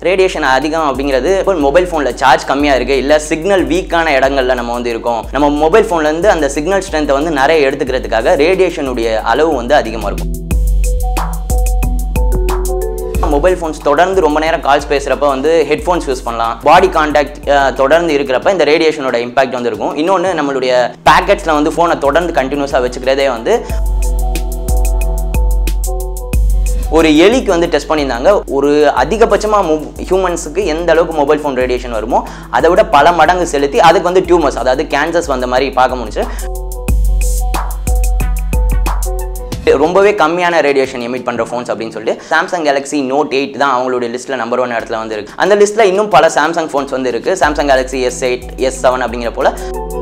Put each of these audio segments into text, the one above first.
radiation அதிகம் அப்படிங்கிறது இப்போ மொபைல் ஃபோனில் சார்ஜ் கம்மியாக இருக்குது இல்லை சிக்னல் வீக்கான இடங்கள்ல நம்ம வந்து இருக்கோம் நம்ம மொபைல் ஃபோன்லேருந்து அந்த சிக்னல் ஸ்ட்ரென்த்தை வந்து நிறைய எடுத்துக்கிறதுக்காக ரேடியேஷனுடைய அளவு வந்து அதிகமாக இருக்கும் மொபைல் ஃபோன்ஸ் தொடர்ந்து ரொம்ப நேரம் கால்ஸ் பேசுகிறப்ப வந்து ஹெட்ஃபோன்ஸ் யூஸ் பண்ணலாம் பாடி கான்டாக்ட் தொடர்ந்து இருக்கிறப்ப இந்த ரேடியேஷனோட இம்பாக்ட் வந்து இருக்கும் இன்னொன்று நம்மளுடைய பேக்கெட்ஸில் வந்து ஃபோனை தொடர்ந்து கண்டினியூஸாக வச்சுக்கிறதே வந்து ஒரு எலிக்கு வந்து டெஸ்ட் பண்ணியிருந்தாங்க ஒரு அதிகபட்சமாக மொ ஹியூமன்ஸுக்கு எந்த அளவுக்கு மொபைல் ஃபோன் ரேடியேஷன் வருமோ அதை விட பல மடங்கு செலுத்தி அதுக்கு வந்து டியூமர்ஸ் அதாவது கேன்சர்ஸ் வந்த மாதிரி பார்க்க முடிஞ்சு ரொம்பவே கம்மியான ரேடியேஷன் எமிட் பண்ணுற ஃபோன்ஸ் அப்படின்னு சொல்லிட்டு சாம்சங் கேலக்ஸி நோட் எயிட் தான் அவங்களுடைய லிஸ்ட்டில் நம்பர் ஒன் இடத்துல வந்து இருக்கு அந்த லிஸ்ட்டில் இன்னும் பல சாம்சங் ஃபோன்ஸ் வந்து இருக்கு Samsung Galaxy S eight S seven அப்படிங்கிற போல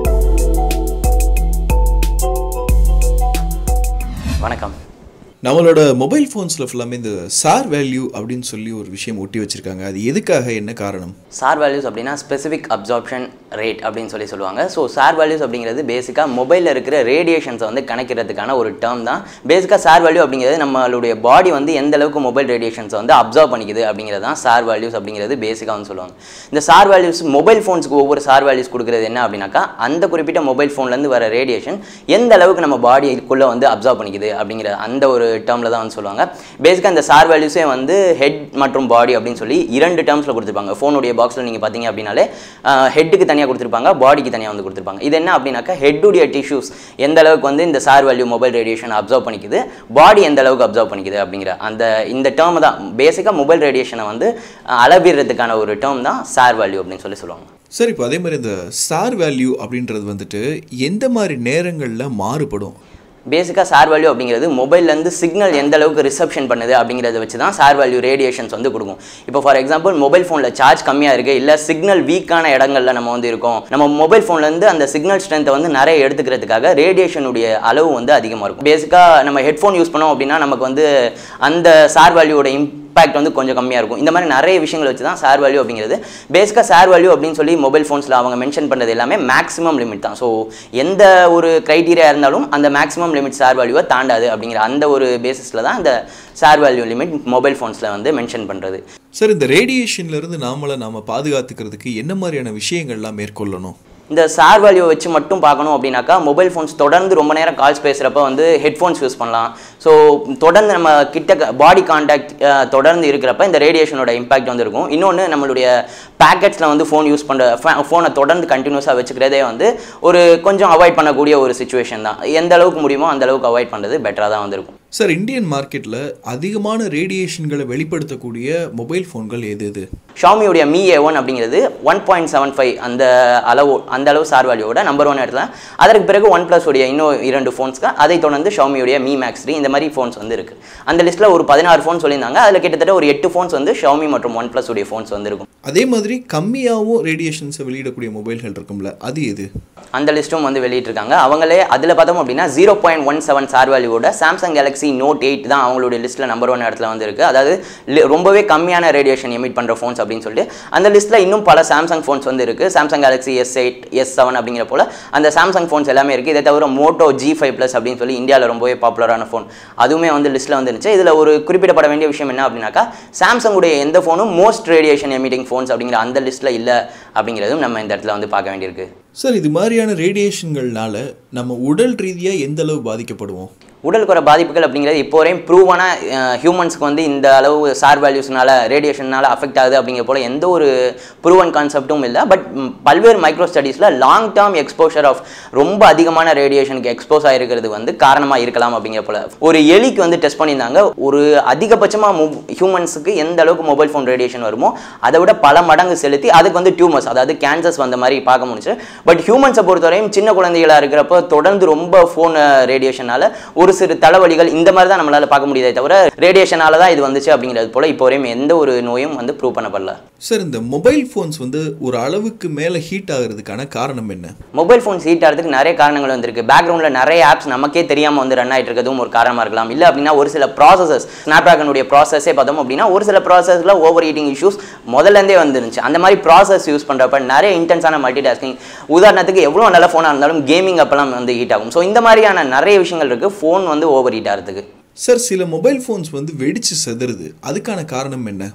வணக்கம் நம்மளோட மொபைல் ஃபோன்ஸில் ஃபுல்லாமே இந்த சார் வேல்யூ அப்படின்னு சொல்லி ஒரு விஷயம் ஒட்டி வச்சிருக்காங்க அது எதுக்காக என்ன காரணம் சார் வேல்யூஸ் அப்படின்னா ஸ்பெசிஃபிக் அப்சார்ப்ஷன் ரேட் அப்படின்னு சொல்லி சொல்லுவாங்க ஸோ சார் வேல்யூஸ் அப்படிங்கிறது பேசிக்காக மொபைலில் இருக்கிற ரேடியேஷன்ஸை வந்து கணக்கிறதுக்கான ஒரு டேர்ம் தான் பேசிக்காக சார் வேல்யூ அப்படிங்கிறது நம்மளுடைய பாடி வந்து எந்த அளவுக்கு மொபைல் ரேடியேஷன்ஸை வந்து அப்சர்வ் பண்ணிக்குது அப்படிங்கிறது தான் சார் வேல்யூஸ் அப்படிங்கிறது பேசிக்காக வந்து சொல்லுவாங்க இந்த சார் வேல்யூஸ் மொபைல் ஃபோன்ஸ்க்கு ஒவ்வொரு சார் வேல்யூஸ் கொடுக்குறது என்ன அப்படின்னாக்கா அந்த குறிப்பிட்ட மொபைல் ஃபோன்லேருந்து வர ரேடியேஷன் எந்த அளவுக்கு நம்ம பாடிக்குள்ளே வந்து அப்சர்வ் பண்ணிக்குது அப்படிங்கிற அந்த ஒரு டேர்மில் தான் வந்து சொல்லுவாங்க பேசிக்காக இந்த சார் வேல்யூஸே வந்து ஹெட் மற்றும் பாடி அப்படின்னு சொல்லி இரண்டு டேர்ம்ஸில் கொடுத்துருப்பாங்க ஃபோனுடைய பாக்ஸில் நீங்கள் பார்த்தீங்க அப்படின்னாலே ஹெட்டுக்கு தனியாக கொடுத்துருப்பாங்க பாடிக்கு தனியாக வந்து கொடுத்துருப்பாங்க இது என்ன அப்படின்னாக்கா ஹெட்டுடைய டிஷ்யூஸ் எந்த அளவுக்கு வந்து இந்த SAR value mobile radiation observe பண்ணிக்குது பாடி எந்த அளவுக்கு அப்சர்வ் பண்ணிக்குது அப்படிங்கிற அந்த இந்த டேர்ம் தான் பேசிக்காக மொபைல் ரேடியேஷனை வந்து அஹ், அளவிடுறதுக்கான ஒரு டேர்ம் தான் சார் வேல்யூ அப்படின்னு சொல்லி சொல்லுவாங்க சார் இப்போ அதே மாதிரி இந்த சார் வேல்யூ அப்படின்றது வந்துட்டு எந்த மாதிரி நேரங்களில் மாறுபடும் பேசிக்காக சார் வேல்யூ அப்படிங்கிறது மொபைல்லேருந்து சிக்னல் எந்த அளவுக்கு ரிசப்ஷன் பண்ணுது அப்படிங்கிறத வச்சு தான் சார் வேல்யூ ரேடியேஷன்ஸ் வந்து கொடுக்கும் இப்போ ஃபார் எக்ஸாம்பிள் மொபைல் ஃபோனில் சார்ஜ் கம்மியாக இருக்குது இல்லை சிக்னல் வீக்கான இடங்கள்ல நம்ம வந்து இருக்கோம் நம்ம மொபைல் ஃபோன்லேருந்து அந்த சிக்னல் ஸ்ட்ரென்த்தை வந்து நிறைய எடுத்துக்கிறதுக்காக ரேடியேஷனுடைய அளவு வந்து அதிகமாக இருக்கும் பேசிக்காக நம்ம ஹெட்ஃபோன் யூஸ் பண்ணோம் அப்படின்னா நமக்கு வந்து அந்த சார் வேல்யூவோட இம்பாக்ட் வந்து கொஞ்சம் கம்மியாக இருக்கும் இந்த மாதிரி நிறைய விஷயங்கள் வச்சு தான் சார் வேல்யூ அப்படிங்கிறது பேசிக்காக சார் வேல்யூ அப்படின்னு சொல்லி மொபைல் ஃபோன்ஸில் அவங்க மென்ஷன் பண்ணுறது எல்லாமே மேக்ஸிமம் லிமிட் தான் ஸோ எந்த ஒரு க்ரைட்டீரியா இருந்தாலும் அந்த மேக்ஸிமம் லிமிட் சார் வேல்யூவை தாண்டாது அப்படிங்கிற அந்த ஒரு பேசிஸில் தான் அந்த சார் வேல்யூ லிமிட் மொபைல் ஃபோன்ஸில் வந்து மென்ஷன் பண்ணுறது சார் இந்த ரேடியேஷன்ல இருந்து நாமளை நாம பாதுகாத்துக்கிறதுக்கு என்ன மாதிரியான விஷயங்கள்லாம் மேற்கொள்ளணும் இந்த சார் வேல்யூ வச்சு மட்டும் பார்க்கணும் அப்படின்னாக்கா மொபைல் ஃபோன்ஸ் தொடர்ந்து ரொம்ப நேரம் கால்ஸ் பேசுகிறப்ப வந்து ஹெட்ஃபோன்ஸ் யூஸ் பண்ணலாம் ஸோ தொடர்ந்து நம்ம கிட்ட பாடி கான்டாக்ட் தொடர்ந்து இருக்கிறப்ப இந்த ரேடியேஷனோட இம்பாக்ட் வந்து இருக்கும் இன்னொன்று நம்மளுடைய பேக்கெட்ஸில் வந்து ஃபோன் யூஸ் பண்ணுற ஃபோனை தொடர்ந்து கண்டினியூஸாக வச்சுக்கிறதே வந்து ஒரு கொஞ்சம் அவாய்ட் பண்ணக்கூடிய ஒரு சுச்சுவேஷன் தான் எந்த அளவுக்கு முடியுமோ அந்த அளவுக்கு அவாய்ட் பண்ணுறது பெட்டராக தான் வந்திருக்கும் சார் இந்தியன் மார்க்கெட்டில் அதிகமான ரேடியேஷன்களை வெளிப்படுத்தக்கூடிய மொபைல் ஃபோன்கள் எது எது ஷாமியோடைய மீ ஏ ஒன் அப்படிங்கிறது ஒன் பாயிண்ட் செவன் ஃபைவ் அந்த அளவு அந்த அளவு சார் வேல்யூவோட நம்பர் ஒன் இடத்துல அதற்கு பிறகு ஒன் ப்ளஸ் உடைய இன்னும் இரண்டு ஃபோன்ஸ்க்கு அதை தொடர்ந்து ஷாமியோடைய மீ மேக்ஸ் த்ரீ இந்த மாதிரி ஃபோன்ஸ் வந்து இருக்கு அந்த லிஸ்ட்டில் ஒரு பதினாறு ஃபோன் சொல்லியிருந்தாங்க அதில் கிட்டத்தட்ட ஒரு எட்டு ஃபோன்ஸ் வந்து ஷாமி மற்றும் ஒன் ப்ளஸ் உடைய ஃபோன்ஸ் வந்து இருக்கும் அதே மாதிரி கம்மியாகவும் ரேடியேஷன்ஸை வெளியிடக்கூடிய மொபைல்கள் இருக்கும்ல அது எது அந்த லிஸ்ட்டும் வந்து வெளியிட்டிருக்காங்க அவங்களே அதில் பார்த்தோம் அப்படின்னா zero point one seven SAR வேல்யூவோட சாம்சங் கேலக்ஸி நோட் எயிட் தான் அவங்களுடைய லிஸ்ட்டில் நம்பர் ஒன் இடத்துல வந்து இருக்கு அதாவது li- ரொம்பவே கம்மியான ரேடியேஷன் எமிட் பண்ணுற ஃபோன்ஸ் அப்படின்னு சொல்லிட்டு அந்த லிஸ்ட்டில் இன்னும் பல சாம்சங் ஃபோன்ஸ் வந்து இருக்கு Samsung Galaxy S eight S seven அப்படிங்கிற போல அந்த சாம்சங் ஃபோன்ஸ் எல்லாமே இருக்குது இதை தவிர மோட்டோ ஜி ஃபைவ் ப்ளஸ் அப்படின்னு சொல்லி இந்தியாவில் ரொம்பவே பாப்புலரான ஃபோன் அதுவுமே வந்து லிஸ்ட்டில் வந்துருந்துச்சு இதில் ஒரு குறிப்பிடப்பட வேண்டிய விஷயம் என்ன அப்படின்னாக்கா சாம்சங்குடைய எந்த ஃபோனும் மோஸ்ட் ரேடியேஷன் எமிட்டிங் ஃபோன்ஸ் அப்படிங்கிற அந்த லிஸ்ட்டில் இல்லை அப்படிங்கிறதும் நம்ம இந்த இடத்துல வந்து பார்க்க வேண்டியிருக்கு சார் இது மாதிரியான ரேடியேஷன்கள்னால நம்ம உடல் ரீதியாக எந்த அளவு பாதிக்கப்படுவோம் உடலுக்கு வர பாதிப்புகள் அப்படிங்கிறது இப்போ வரையும் ப்ரூவான ஹியூமன்ஸ்க்கு வந்து இந்த அளவு சார் வேல்யூஸ்னால ரேடியேஷனால அஃபெக்ட் ஆகுது அப்படிங்கிற போல எந்த ஒரு ப்ரூவன் கான்செப்ட்டும் இல்லை பட் பல்வேறு மைக்ரோ ஸ்டடீஸில் லாங் டேர்ம் எக்ஸ்போஷர் ஆஃப் ரொம்ப அதிகமான ரேடியேஷனுக்கு எக்ஸ்போஸ் ஆகிருக்கிறது வந்து காரணமாக இருக்கலாம் அப்படிங்கிற போல ஒரு எலிக்கு வந்து டெஸ்ட் பண்ணியிருந்தாங்க ஒரு அதிகபட்சமாக ஹியூமன்ஸுக்கு எந்த அளவுக்கு மொபைல் ஃபோன் ரேடியேஷன் வருமோ அதை விட பல மடங்கு செலுத்தி அதுக்கு வந்து டியூமர்ஸ் அதாவது கேன்சர்ஸ் வந்த மாதிரி பார்க்க முடிஞ்சு பட் ஹியூமன்ஸை பொறுத்தவரையும் சின்ன குழந்தைகளாக இருக்கிறப்போ தொடர்ந்து ரொம்ப ஃபோன் ரேடியேஷனால ஒரு சிறு தலைவலிகள் இந்த மாதிரி தான் நம்மளால பார்க்க முடியுதே தவிர ரேடியேஷனால தான் இது வந்துச்சு அப்படிங்கிறது போல இப்போ வரையும் எந்த ஒரு நோயும் வந்து ப்ரூவ் பண்ணப்படல சார் இந்த மொபைல் ஃபோன்ஸ் வந்து ஒரு அளவுக்கு மேலே ஹீட் ஆகிறதுக்கான காரணம் என்ன மொபைல் ஃபோன்ஸ் ஹீட் ஆகிறதுக்கு நிறைய காரணங்கள் வந்திருக்கு பேக்ரவுண்டில் நிறைய ஆப்ஸ் நமக்கே தெரியாமல் வந்து ரன் ஆகிட்டு இருக்கிறதும் ஒரு காரணமாக இருக்கலாம் இல்லை அப்படின்னா ஒரு சில ப்ராசஸஸ் ஸ்னாப்ட்ராகனுடைய ப்ராசஸே பார்த்தோம் அப்படின்னா ஒரு சில ப்ராசஸில் ஓவர் ஹீட்டிங் இஷ்யூஸ் முதல்லேருந்தே வந்துருந்துச்சு அந்த மாதிரி ப்ராசஸ் யூஸ் பண்ணுறப்ப நிறைய இன்டென்ஸான மல்டி டாஸ்கிங் உதாரணத்துக்கு எவ்வளோ நல்ல ஃபோனாக இருந்தாலும் கேமிங் அப்பெல்லாம் வந்து ஹீட் ஆகும் ஸோ இந்த மாதிரியான நிறைய விஷயங்கள் இருக்குது ஃபோன் வந்து ஓவர் ஹீட் ஆகிறதுக்கு சார் சில மொபைல் ஃபோன்ஸ் வந்து வெடிச்சு செதறுது அதுக்கான காரணம் என்ன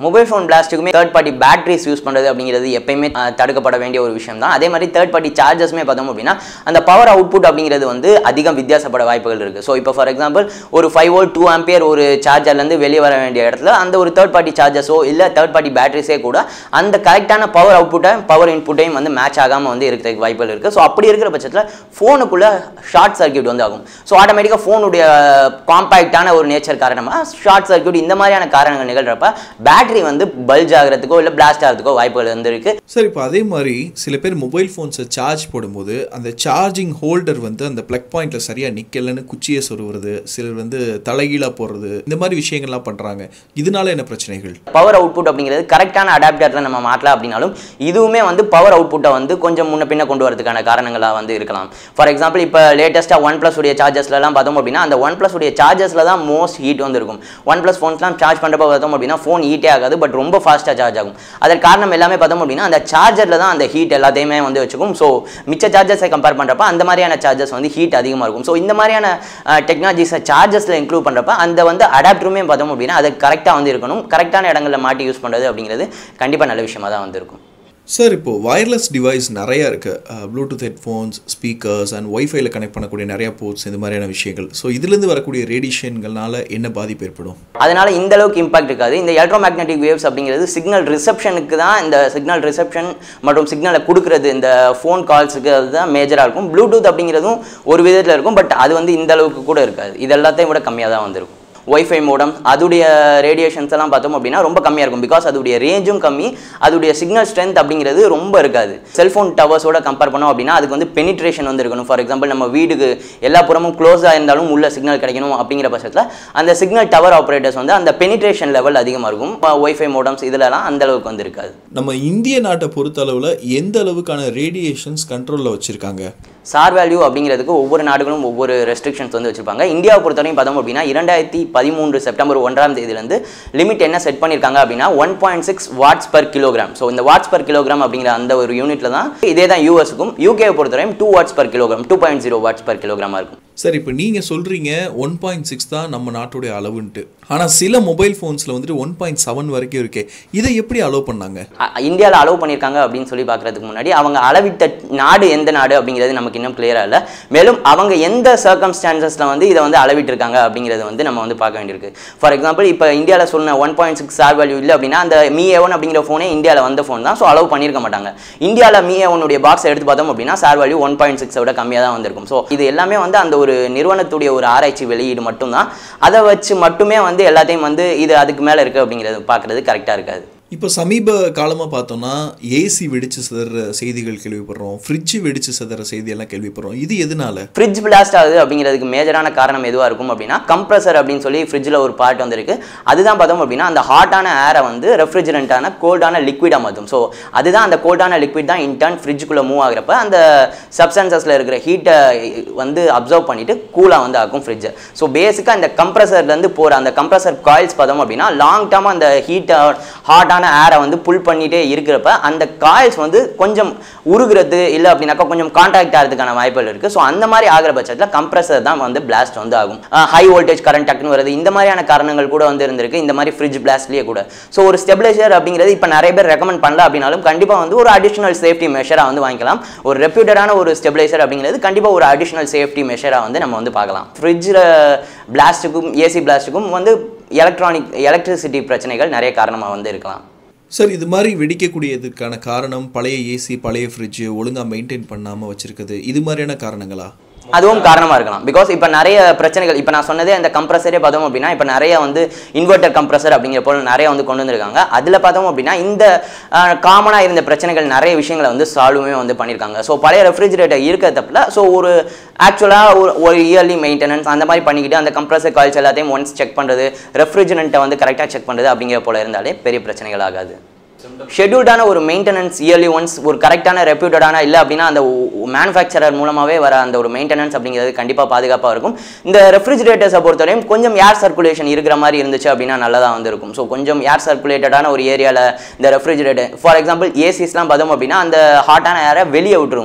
மொபைல் ஃபோன் பிளாஸ்ட்டுக்குமே தேர்ட் பார்ட்டி பேட்டரிஸ் யூஸ் பண்ணுறது அப்படிங்கிறது எப்பயுமே அஹ், தடுக்கப்பட வேண்டிய ஒரு விஷயம் தான் அதே மாதிரி தேர்ட் பார்ட்டி சார்ஜஸ்மே பார்த்தோம் அப்படின்னா அந்த பவர் அவுட்புட் அப்படிங்கிறது வந்து அதிகம் வித்தியாசப்பட வாய்ப்புகள் இருக்குது ஸோ இப்போ ஃபார் எக்ஸாம்பிள் ஒரு ஃபைவ் வோல்ட் டூ ஆம்பியர் ஒரு சார்ஜர்லேருந்து வெளியே வர வேண்டிய இடத்துல அந்த ஒரு தேர்ட் பார்ட்டி சார்ஜஸோ இல்லை தேர்ட் பார்ட்டி பேட்டரிஸே கூட அந்த கரெக்டான பவர் அவுட்புட்டை பவர் இன்புட்டையும் வந்து மேட்ச் ஆகாமல் வந்து இருக்கிறதுக்கு வாய்ப்புகள் இருக்குது ஸோ அப்படி இருக்கிற பட்சத்தில் ஃபோனுக்குள்ளே ஷார்ட் சர்க்யூட் வந்து ஆகும் ஸோ ஆட்டோமேட்டிக்காக ஃபோனுடைய காம்பேக்டான ஒரு நேச்சர் காரணமாக ஷார்ட் சர்க்யூட் இந்த மாதிரியான காரணங்கள் நிகழ்கிறப்ப பேட்டரி வந்து பல்ஜ் ஆகிறதுக்கோ இல்லை பிளாஸ்ட் ஆகிறதுக்கோ வாய்ப்புகள் வந்து இருக்குது சார் இப்போ அதே மாதிரி சில பேர் மொபைல் ஃபோன்ஸை சார்ஜ் போடும்போது அந்த சார்ஜிங் ஹோல்டர் வந்து அந்த ப்ளக் பாயிண்ட்டில் சரியாக நிற்கலன்னு குச்சியை சொருவுறது சிலர் வந்து தலைகீழாக போடுறது இந்த மாதிரி விஷயங்கள்லாம் பண்ணுறாங்க இதனால என்ன பிரச்சனைகள் பவர் அவுட்புட் அப்படிங்கிறது கரெக்டான அடாப்டரில் நம்ம மாட்டலாம் அப்படின்னாலும் இதுவுமே வந்து பவர் அவுட்புட்டை வந்து கொஞ்சம் முன்ன பின்ன கொண்டு வரதுக்கான காரணங்களாக வந்து இருக்கலாம் ஃபார் எக்ஸாம்பிள் இப்போ லேட்டஸ்ட்டாக ஒன் ப்ளஸ் உடைய சார்ஜஸ்லாம் பார்த்தோம் அப்படின்னா அந்த ஒன் ப்ளஸ் உடைய சார்ஜஸில் தான் மோஸ்ட் ஹீட் வந்து இருக்கும் ஒன் ப்ளஸ் ஃபோன்ஸ்லாம் சார்ஜ் பண்ணுறப்ப பார்த்தோம் அப்படின்னா ஃபோன் ஹீட்டே ஆகாது பட் ரொம்ப ஃபாஸ்ட்டாக சார்ஜ் ஆகும் அதற்கு காரணம் எல்லாமே பார்த்தோம் அப்படின்னா அந்த சார்ஜரில் தான் அந்த ஹீட் எல்லாத்தையுமே வந்து வச்சுக்கும் ஸோ மிச்ச சார்ஜஸை கம்பேர் பண்ணுறப்ப அந்த மாதிரியான சார்ஜஸ் வந்து ஹீட் அதிகமாக இருக்கும் ஸோ இந்த மாதிரியான டெக்னாலஜிஸை சார்ஜஸில் இன்க்ளூட் பண்ணுறப்ப அந்த வந்து அடாப்டருமே பார்த்தோம் அப்படின்னா அது கரெக்டாக வந்து இருக்கணும் கரெக்டான இடங்களில் மாட்டி யூஸ் பண்ணுறது அப்படிங்கிறது கண்டிப்பாக நல்ல விஷயமா தான் வந்து இருக்கும் சார் இப்போ வயர்லெஸ் டிவைஸ் நிறையா இருக்குது ப்ளூடூத் ஹெட்ஃபோன்ஸ் ஸ்பீக்கர்ஸ் அண்ட் ஒய்ஃபைல கனெக்ட் பண்ணக்கூடிய நிறையா போர்ட்ஸ் இந்த மாதிரியான விஷயங்கள் ஸோ இதுலேருந்து வரக்கூடிய ரேடியேஷன்கள்னால என்ன பாதிப்பு ஏற்படும் அதனால இந்த அளவுக்கு இம்பாக்ட் இருக்காது இந்த எலக்ட்ரோ மேக்னெட்டிக் வேவ்ஸ் அப்படிங்கிறது சிக்னல் ரிசப்ஷனுக்கு தான் இந்த சிக்னல் ரிசப்ஷன் மற்றும் சிக்னலை கொடுக்குறது இந்த ஃபோன் கால்ஸுக்கு அதுதான் மேஜராக இருக்கும் ப்ளூடூத் அப்படிங்கிறதும் ஒரு விதத்தில் இருக்கும் பட் அது வந்து இந்த அளவுக்கு கூட இருக்காது இது எல்லாத்தையும் விட கம்மியாக தான் வந்திருக்கும் ஒய்ஃபை மோடம் அதுடைய ரேடியேஷன்ஸ் எல்லாம் பார்த்தோம் அப்படின்னா ரொம்ப கம்மியாக இருக்கும் பிகாஸ் அதுடைய ரேஞ்சும் கம்மி அதுடைய சிக்னல் ஸ்ட்ரென்த் அப்படிங்கிறது ரொம்ப இருக்காது செல்ஃபோன் டவர்ஸோட கம்பேர் பண்ணோம் அப்படின்னா அதுக்கு வந்து பெனிட்ரேஷன் வந்து இருக்கணும் ஃபார் எக்ஸாம்பிள் நம்ம வீடுக்கு எல்லா புறமும் க்ளோஸாக இருந்தாலும் உள்ள சிக்னல் கிடைக்கணும் அப்படிங்கிற பட்சத்தில் அந்த சிக்னல் டவர் ஆப்ரேட்டர்ஸ் வந்து அந்த பெனிட்ரேஷன் லெவல் அதிகமாக இருக்கும் ஒய்ஃபை மோடம்ஸ் இதிலலாம் அந்த அளவுக்கு வந்து இருக்காது நம்ம இந்திய நாட்டை பொறுத்தளவில் எந்த அளவுக்கான ரேடியேஷன்ஸ் கண்ட்ரோலில் வச்சுருக்காங்க சார் வேல்யூ அப்படிங்கிறதுக்கு ஒவ்வொரு நாடுகளும் ஒவ்வொரு ரெஸ்ட்ரிக்ஷன்ஸ் வந்து வச்சிருப்பாங்க இந்தியாவை பொறுத்தவரையும் பார்த்தோம் அப்படின்னா இரண்டாயிரத்தி பதிமூன்று செப்டம்பர் ஒன்றாம் தேதியிலேருந்து லிமிட் என்ன செட் பண்ணியிருக்காங்க அப்படின்னா one point six watts per kilogram so இந்த வாட்ஸ் பர் கிலோகிராம் அப்படிங்கிற அந்த ஒரு யூனிட்ல தான் இதே தான் யூஎஸ்க்கும் யூகேவை பொறுத்தவரையும் two watts per kilogram two point zero watts per கிலோகிராமாக இருக்கும் சார் இப்போ நீங்கள் சொல்கிறீங்க ஒன் பாயிண்ட் சிக்ஸ் தான் நம்ம நாட்டுடைய அளவுன்ட்டு ஆனால் சில மொபைல் ஃபோன்ஸில் வந்துட்டு ஒன் பாயிண்ட் செவன் வரைக்கும் இருக்கே இதை எப்படி அலோவ் பண்ணாங்க இந்தியாவில் அலோவ் பண்ணியிருக்காங்க அப்படின்னு சொல்லி பார்க்கறதுக்கு முன்னாடி அவங்க அளவிட்ட நாடு எந்த நாடு அப்படிங்கிறது நமக்கு இன்னும் கிளியராக இல்லை மேலும் அவங்க எந்த சர்க்கம்ஸ்டான்சஸில் வந்து இதை வந்து அளவிட்டிருக்காங்க அப்படிங்கிறது வந்து நம்ம வந்து பார்க்க வேண்டியிருக்கு ஃபார் எக்ஸாம்பிள் இப்போ இந்தியாவில் சொன்ன one point six SAR value இல்லை அப்படின்னா அந்த மீ ஏவன் அப்படிங்கிற ஃபோனே இந்தியாவில் வந்த ஃபோன் தான் ஸோ அலோவ் பண்ணியிருக்க மாட்டாங்க இந்தியாவில் மீ ஏவனுடைய பாக்ஸ் எடுத்து பார்த்தோம் அப்படின்னா சார் வேல்யூ ஒன் பாயிண்ட் சிக்ஸை விட கம்மியாக தான் வந்திருக்கும் ஸோ இது எல்லாமே வந்து அந்த ஒரு நிறுவனத்துடைய ஒரு ஆராய்ச்சி வெளியீடு மட்டும்தான் அதை வச்சு மட்டுமே வந்து எல்லாத்தையும் வந்து இது அதுக்கு மேலே இருக்குது அப்படிங்கிறது பார்க்குறது கரெக்டாக இருக்காது இப்போ சமீப காலமாக பார்த்தோம்னா ஏசி வெடிச்சு சிதற செய்திகள் கேள்விப்படுறோம் ஃப்ரிட்ஜ் வெடிச்சு சிதற செய்தியெல்லாம் கேள்விப்படுறோம் இது எதனால ஃப்ரிட்ஜ் பிளாஸ்ட் ஆகுது அப்படிங்கிறதுக்கு மேஜரான காரணம் எதுவாக இருக்கும் அப்படின்னா கம்ப்ரஸர் அப்படின்னு சொல்லி ஃப்ரிட்ஜில் ஒரு பார்ட் வந்திருக்கு அதுதான் பார்த்தோம் அப்படின்னா அந்த ஹாட்டான ஏரை வந்து ரெஃப்ரிஜரண்ட்டான கோல்டான லிக்விடாக மாற்றும் ஸோ அதுதான் அந்த கோல்டான லிக்விட் தான் இன்டர்ன் ஃப்ரிட்ஜுக்குள்ளே மூவ் ஆகிறப்ப அந்த சப்ஸ்டன்சஸில் இருக்கிற ஹீட்டை வந்து அப்சர்வ் பண்ணிட்டு கூலாக வந்து ஆக்கும் ஃப்ரிட்ஜை ஸோ பேசிக்காக இந்த கம்ப்ரஸர்லேருந்து போகிற அந்த கம்ப்ரஸர் காயில்ஸ் பார்த்தோம் அப்படின்னா லாங் டேர்மாக அந்த ஹீட்டை ஹாட்டான ஏரை வந்து புல் பண்ணிகிட்டே இருக்கிறப்ப அந்த காயில்ஸ் வந்து கொஞ்சம் உருகுறது இல்லை அப்படின்னாக்கா கொஞ்சம் கான்டாக்ட் ஆகிறதுக்கான வாய்ப்புகள் இருக்குது ஸோ அந்த மாதிரி ஆகிற பட்சத்தில் கம்ப்ரஸர் தான் வந்து பிளாஸ்ட் வந்து ஆகும் ஹை வோல்டேஜ் கரண்ட் டக்குன்னு வருது இந்த மாதிரியான காரணங்கள் கூட வந்து இருந்திருக்கு இந்த மாதிரி ஃப்ரிட்ஜ் பிளாஸ்ட்லேயே கூட ஸோ ஒரு ஸ்டெபிலைசர் அப்படிங்கிறது இப்போ நிறைய பேர் ரெக்கமெண்ட் பண்ணல அப்படின்னாலும் கண்டிப்பாக வந்து ஒரு அடிஷனல் சேஃப்டி மெஷராக வந்து வாங்கிக்கலாம் ஒரு ரெப்யூட்டடான ஒரு ஸ்டெபிலைசர் அப்படிங்கிறது கண்டிப்பாக ஒரு அடிஷனல் சேஃப்டி மெஷராக வந்து நம்ம வந்து பார்க்கலாம் ஃப்ரிட்ஜில் பிளாஸ்ட்டுக்கும் ஏசி பிளாஸ்ட்டுக்கும் வந்து எலக்ட்ரானிக் எலக்ட்ரிசிட்டி பிரச்சனைகள் நிறைய காரணமாக வந்து இருக்கலாம் சார் இது மாதிரி வெடிக்கக்கூடியதுக்கான காரணம் பழைய ஏசி பழைய ஃப்ரிட்ஜ் ஒழுங்காக மெயின்டைன் பண்ணாமல் வச்சிருக்குது இது மாதிரியான காரணங்களா அதுவும் காரணமாக இருக்கலாம் பிகாஸ் இப்போ நிறைய பிரச்சனைகள் இப்போ நான் சொன்னதே அந்த கம்ப்ரஸரே பார்த்தோம் அப்படின்னா இப்போ நிறைய வந்து இன்வெர்டர் கம்ப்ரஸர் அப்படிங்கிற போல் நிறைய வந்து கொண்டு வந்திருக்காங்க அதில் பார்த்தோம் அப்படின்னா இந்த காமனாக இருந்த பிரச்சனைகள் நிறைய விஷயங்களை வந்து சால்வுமே வந்து பண்ணியிருக்காங்க ஸோ பழைய ரெஃப்ரிஜிரேட்டர் இருக்க தப்பில் ஸோ ஒரு ஆக்சுவலாக ஒரு ஒரு இயர்லி மெயின்டெனன்ஸ் அந்த மாதிரி பண்ணிக்கிட்டு அந்த கம்ப்ரஸர் கால்ஸ் எல்லாத்தையும் ஒன்ஸ் செக் பண்ணுறது ரெஃப்ரிஜரண்ட்டை வந்து கரெக்டாக செக் பண்ணுறது அப்படிங்கிற போல இருந்தாலே பெரிய பிரச்சனைகள் ஆகாது ஷெட்யூல்டான ஒரு மெயின்டெனன்ஸ் இயர்லி ஒன்ஸ் ஒரு கரெக்டான ரெப்யூட்டடான இல்லை அப்படின்னா அந்த மேனுஃபேக்சரர் மூலமாகவே வர அந்த ஒரு மெயின்டெனன்ஸ் அப்படிங்கிறது கண்டிப்பாக பாதுகாப்பாக இருக்கும் இந்த ரெஃப்ரிஜிரேட்டர்ஸை பொறுத்தவரையும் கொஞ்சம் ஏர் சர்க்குலேஷன் இருக்கிற மாதிரி இருந்துச்சு அப்படின்னா நல்லதாக வந்து இருக்கும் ஸோ கொஞ்சம் ஏர் சர்க்குலேட்டடான ஒரு ஏரியாவில் இந்த ரெஃப்ரிஜிரேட்டர் ஃபார் எக்ஸாம்பிள் ஏசிஸ்லாம் பார்த்தோம் அப்படின்னா அந்த ஹாட்டான ஏரை வெளியே விட்டுரும்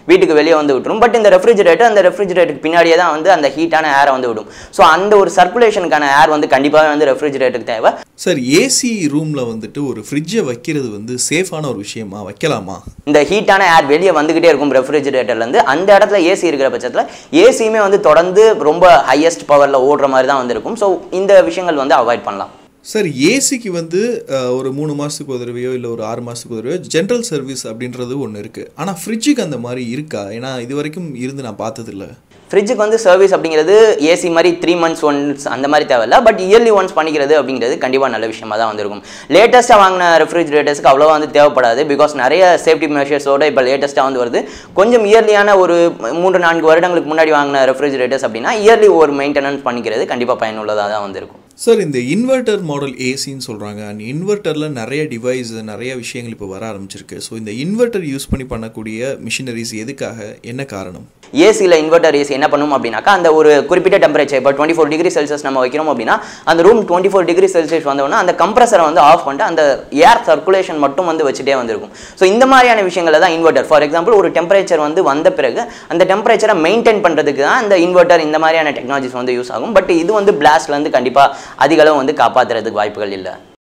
வீட்டுக்கு வெளியே வந்து விட்டுரும் பட் இந்த ரெஃப்ரிஜரேட்டர் அந்த ரெஃப்ரிஜரேட்டருக்கு பின்னாடியே தான் வந்து அந்த ஹீட்டான ஏரை வந்து விடும் ஸோ அந்த ஒரு சர்க்குலேஷனுக்கான ஏர் வந்து கண்டிப்பாக வந்து ரெஃப்ரிஜரேட்டருக்கு தேவை சார் ஏசி ரூமில் வந்துட்டு ஒரு ஃப்ரிட்ஜை வைக்கிறது வந்து சேஃபான ஒரு விஷயமா வைக்கலாமா இந்த ஹீட்டான ஏர் வெளியே வந்துகிட்டே இருக்கும் ரெஃப்ரிஜரேட்டர்லேருந்து அந்த இடத்துல ஏசி இருக்கிற பட்சத்தில் ஏசியுமே வந்து தொடர்ந்து ரொம்ப ஹையஸ்ட் பவரில் ஓடுற மாதிரி தான் வந்து இருக்கும் ஸோ இந்த விஷயங்கள் வந்து அவாய்ட் பண்ணலாம் சார் ஏசிக்கு வந்து அஹ், ஒரு மூணு மாதத்துக்கு ஒரு தடவையோ இல்லை ஒரு ஆறு மாதத்துக்கு ஒரு தடவையோ ஜென்ரல் சர்வீஸ் அப்படின்றது ஒன்று இருக்குது ஆனால் ஃப்ரிட்ஜுக்கு அந்த மாதிரி இருக்கா ஏன்னா இது வரைக்கும் இருந்து நான் பார்த்ததில்ல ஃப்ரிட்ஜுக்கு வந்து சர்வீஸ் அப்படிங்கிறது ஏசி மாதிரி த்ரீ மந்த்ஸ் ஒன்ஸ் அந்த மாதிரி தேவையில்ல பட் இயர்லி ஒன்ஸ் பண்ணிக்கிறது அப்படிங்கிறது கண்டிப்பாக நல்ல விஷயமா தான் வந்திருக்கும் லேட்டஸ்ட்டாக வாங்கின ரெஃப்ரிஜரேட்டர்ஸ்க்கு அவ்வளோவா வந்து தேவைப்படாது பிகாஸ் நிறைய சேஃப்டி மெஷர்ஸோட இப்போ லேட்டஸ்ட்டாக வந்து வருது கொஞ்சம் இயர்லியான ஒரு மூன்று நான்கு வருடங்களுக்கு முன்னாடி வாங்கின ரெஃப்ரிஜரேட்டர்ஸ் அப்படின்னா இயர்லி ஒரு மெயின்டெனன்ஸ் பண்ணிக்கிறது கண்டிப்பாக பயனுள்ளதாக தான் வந்திருக்கும் சார் இந்த இன்வெர்ட்டர் மாடல் ஏசின்னு சொல்கிறாங்க அண்ட் இன்வெர்ட்டரில் நிறைய டிவைஸ் நிறைய விஷயங்கள் இப்போ வர ஆரம்பிச்சிருக்கு ஸோ இந்த இன்வெர்ட்டர் யூஸ் பண்ணி பண்ணக்கூடிய மிஷினரிஸ் எதுக்காக என்ன காரணம் ஏசியில் இன்வெர்டர் ஏசி என்ன பண்ணும் அப்படின்னாக்கா அந்த ஒரு குறிப்பிட்ட டெம்பரேச்சர் இப்போ டுவெண்ட்டி ஃபோர் டிகிரி செல்சியஸ் நம்ம வைக்கிறோம் அப்படின்னா அந்த room twenty four degree Celsius வந்தோடனே அந்த கம்ப்ரஸரை வந்து ஆஃப் பண்ணிட்டு அந்த ஏர் சர்க்குலேஷன் மட்டும் வந்து வச்சுட்டே வந்திருக்கும் ஸோ இந்த மாதிரியான விஷயங்களை தான் இன்வெர்டர் ஃபார் எக்ஸாம்பிள் ஒரு டெம்பரேச்சர் வந்து வந்த பிறகு அந்த டெம்பரேச்சரை மெயின்டைன் பண்ணுறதுக்கு தான் இந்த இன்வெர்டர் இந்த மாதிரியான டெக்னாலஜிஸ் வந்து யூஸ் ஆகும் பட் இது வந்து பிளாஸ்ட்லேருந்து கண்டிப்பாக அதிக அளவு வந்து காப்பாற்றுறதுக்கு வாய்ப்புகள் இல்லை